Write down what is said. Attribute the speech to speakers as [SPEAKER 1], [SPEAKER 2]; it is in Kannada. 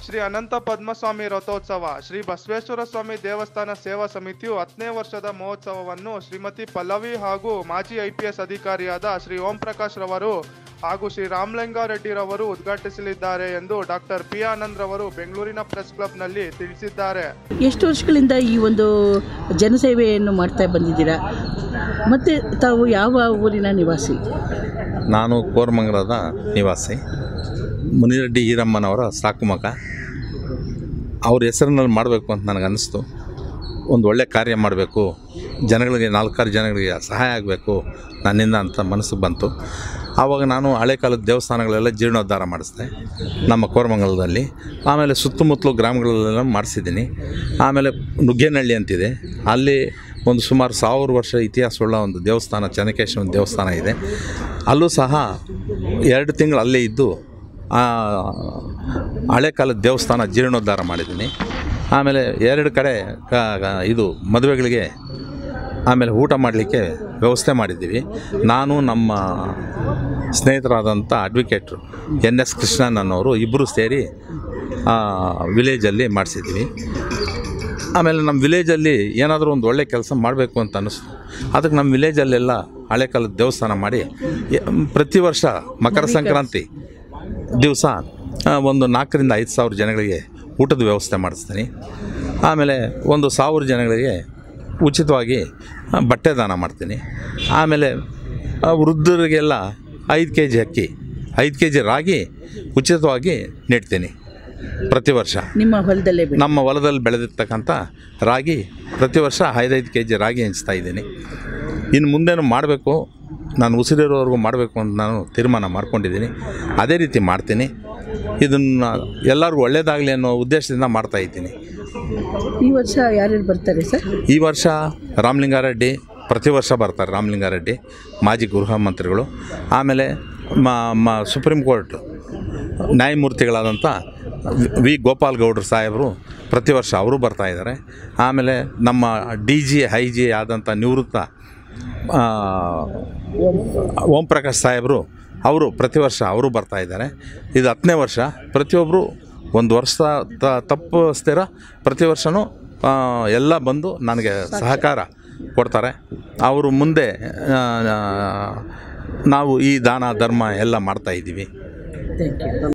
[SPEAKER 1] ಶ್ರೀ ಅನಂತ ಪದ್ಮಸ್ವಾಮಿ ರಥೋತ್ಸವ ಶ್ರೀ ಬಸವೇಶ್ವರ ಸ್ವಾಮಿ ದೇವಸ್ಥಾನ ಸೇವಾ ಸಮಿತಿಯು ಹತ್ತನೇ ವರ್ಷದ ಮಹೋತ್ಸವವನ್ನು ಶ್ರೀಮತಿ ಪಲ್ಲವಿ ಹಾಗೂ ಮಾಜಿ ಐಪಿಎಸ್ ಅಧಿಕಾರಿಯಾದ ಶ್ರೀ ಓಂ ಪ್ರಕಾಶ್ ರವರು ಹಾಗೂ ಶ್ರೀ ರಾಮಲಿಂಗಾರೆಡ್ಡಿರವರು ಉದ್ಘಾಟಿಸಲಿದ್ದಾರೆ ಎಂದು ಡಾಕ್ಟರ್ ಪಿ ಆನಂದ್ ರವರು ಬೆಂಗಳೂರಿನ ಪ್ರೆಸ್ ಕ್ಲಬ್ನಲ್ಲಿ ತಿಳಿಸಿದ್ದಾರೆ
[SPEAKER 2] ಎಷ್ಟು ವರ್ಷಗಳಿಂದ ಈ ಒಂದು ಜನಸೇವೆಯನ್ನು ಮಾಡ್ತಾ ಬಂದಿದ್ದೀರಾ ಮತ್ತು ತಾವು ಯಾವ ಊರಿನ ನಿವಾಸಿ
[SPEAKER 3] ನಾನು ಕೋರಮಂಗಲದ ನಿವಾಸಿ ಮುನಿರೆಡ್ಡಿ ಈರಮ್ಮನವರ ಸಾಕುಮಗ ಅವ್ರ ಹೆಸರಿನಲ್ಲಿ ಮಾಡಬೇಕು ಅಂತ ನನಗೆ ಅನ್ನಿಸ್ತು ಒಂದು ಒಳ್ಳೆ ಕಾರ್ಯ ಮಾಡಬೇಕು ಜನಗಳಿಗೆ ನಾಲ್ಕಾರು ಜನಗಳಿಗೆ ಸಹಾಯ ಆಗಬೇಕು ನನ್ನಿಂದ ಅಂತ ಮನಸ್ಸಿಗೆ ಬಂತು ಆವಾಗ ನಾನು ಹಳೆ ಕಾಲದ ದೇವಸ್ಥಾನಗಳೆಲ್ಲ ಜೀರ್ಣೋದ್ಧಾರ ಮಾಡಿಸಿದೆ ನಮ್ಮ ಕೋರಮಂಗಲದಲ್ಲಿ ಆಮೇಲೆ ಸುತ್ತಮುತ್ತಲು ಗ್ರಾಮಗಳಲ್ಲೆಲ್ಲ ಮಾಡಿಸಿದ್ದೀನಿ ಆಮೇಲೆ ನುಗ್ಗೇನಹಳ್ಳಿ ಅಂತಿದೆ ಅಲ್ಲಿ ಒಂದು ಸುಮಾರು ಸಾವಿರ ವರ್ಷ ಇತಿಹಾಸವುಳ್ಳ ಒಂದು ದೇವಸ್ಥಾನ ಚೆನ್ನಕೇಶವನ ದೇವಸ್ಥಾನ ಇದೆ ಅಲ್ಲೂ ಸಹ ಎರಡು ತಿಂಗಳು ಅಲ್ಲೇ ಇದ್ದು ಆ ಹಳೆ ಕಾಲದ ದೇವಸ್ಥಾನ ಜೀರ್ಣೋದ್ಧಾರ ಮಾಡಿದ್ದೀನಿ ಆಮೇಲೆ ಎರಡು ಕಡೆ ಕ- ಕ- ಇದು ಮದುವೆಗಳಿಗೆ ಆಮೇಲೆ ಊಟ ಮಾಡಲಿಕ್ಕೆ ವ್ಯವಸ್ಥೆ ಮಾಡಿದ್ದೀವಿ ನಾನು ನಮ್ಮ ಸ್ನೇಹಿತರಾದಂಥ ಅಡ್ವೊಕೇಟ್ರು ಎನ್ ಎಸ್ ಕೃಷ್ಣನ್ ಅನ್ನೋರು ಇಬ್ಬರು ಸೇರಿ ಆ, ವಿಲೇಜಲ್ಲಿ ಮಾಡಿಸಿದ್ದೀವಿ ಆಮೇಲೆ ನಮ್ಮ ವಿಲೇಜಲ್ಲಿ ಏನಾದರೂ ಒಂದು ಒಳ್ಳೆ ಕೆಲಸ ಮಾಡಬೇಕು ಅಂತ ಅನ್ನಿಸ್ತು ಅದಕ್ಕೆ ನಮ್ಮ ವಿಲೇಜಲ್ಲೆಲ್ಲ ಹಳೆ ಕಾಲದ ದೇವಸ್ಥಾನ ಮಾಡಿ ಎ- ಪ್ರತಿ ವರ್ಷ ಮಕರ ಸಂಕ್ರಾಂತಿ ದಿವಸ ಒಂದು ನಾಲ್ಕರಿಂದ ಐದು ಸಾವಿರ ಜನಗಳಿಗೆ ಊಟದ ವ್ಯವಸ್ಥೆ ಮಾಡಿಸ್ತೀನಿ ಆಮೇಲೆ ಒಂದು ಸಾವಿರ ಜನಗಳಿಗೆ ಉಚಿತವಾಗಿ ಆ, ಬಟ್ಟೆ ದಾನ ಮಾಡ್ತೀನಿ ಆಮೇಲೆ ಆ, ವೃದ್ಧರಿಗೆಲ್ಲ ಐದು ಕೆ ಜಿ ಅಕ್ಕಿ ಐದು ಕೆ ಜಿ ರಾಗಿ ಉಚಿತವಾಗಿ ನೀಡ್ತೀನಿ ಪ್ರತಿ ವರ್ಷ
[SPEAKER 2] ನಿಮ್ಮ ಹೊಲದಲ್ಲೇ ಬೆಳೆ
[SPEAKER 3] ನಮ್ಮ ಹೊಲದಲ್ಲಿ ಬೆಳೆದಿರ್ತಕ್ಕಂಥ ರಾಗಿ ಪ್ರತಿ ವರ್ಷ ಐದೈದು ಕೆ ಜಿ ರಾಗಿ ಹಂಚ್ತಾ ಇದ್ದೀನಿ ಇನ್ನು ಮುಂದೇನು ಮಾಡಬೇಕು ನಾನು ಉಸಿರಿರೋವರೆಗೂ ಮಾಡಬೇಕು ಅಂತ ನಾನು ತೀರ್ಮಾನ ಮಾಡ್ಕೊಂಡಿದ್ದೀನಿ ಅದೇ ರೀತಿ ಮಾಡ್ತೀನಿ ಇದನ್ನು ಎಲ್ಲರಿಗೂ ಒಳ್ಳೆಯದಾಗಲಿ ಅನ್ನೋ ಉದ್ದೇಶದಿಂದ ಮಾಡ್ತಾ ಇದ್ದೀನಿ
[SPEAKER 2] ಈ ವರ್ಷ ಯಾರ್ಯಾರು ಬರ್ತಾರೆ ಸರ್
[SPEAKER 3] ಈ ವರ್ಷ ರಾಮಲಿಂಗಾರೆಡ್ಡಿ ಪ್ರತಿ ವರ್ಷ ಬರ್ತಾರೆ ರಾಮಲಿಂಗಾರೆಡ್ಡಿ ಮಾಜಿ ಗೃಹ ಮಂತ್ರಿಗಳು ಆಮೇಲೆ ಮ ಮ ಸುಪ್ರೀಂ ಕೋರ್ಟ್ ನ್ಯಾಯಮೂರ್ತಿಗಳಾದಂಥ ವಿ- ವಿ ಗೋಪಾಲ್ ಗೌಡ್ರು ಸಾಹೇಬರು ಪ್ರತಿ ವರ್ಷ ಅವರು ಬರ್ತಾ ಇದ್ದಾರೆ ಆಮೇಲೆ ನಮ್ಮ ಡಿ ಜಿ ಐ ಜಿ ಆದಂಥ ನಿವೃತ್ತ ಆ, ಓಂ ಪ್ರಕಾಶ್ ಸಾಹೇಬರು ಅವರು ಪ್ರತಿ ವರ್ಷ ಅವರು ಬರ್ತಾ ಇದ್ದಾರೆ ಇದು ಹತ್ತನೇ ವರ್ಷ ಪ್ರತಿಯೊಬ್ಬರು ಒಂದು ವರ್ಷ ತ ತಪ್ಪಿಸ್ತೀರ ಪ್ರತಿ ವರ್ಷವೂ ಆ, ಎಲ್ಲ ಬಂದು ನನಗೆ ಸಹಕಾರ ಕೊಡ್ತಾರೆ ಅವರು ಮುಂದೆ ಆ, ನಾವು ಈ ದಾನ ಧರ್ಮ ಎಲ್ಲ ಮಾಡ್ತಾಯಿದ್ದೀವಿ
[SPEAKER 2] ಥ್ಯಾಂಕ್ ಯು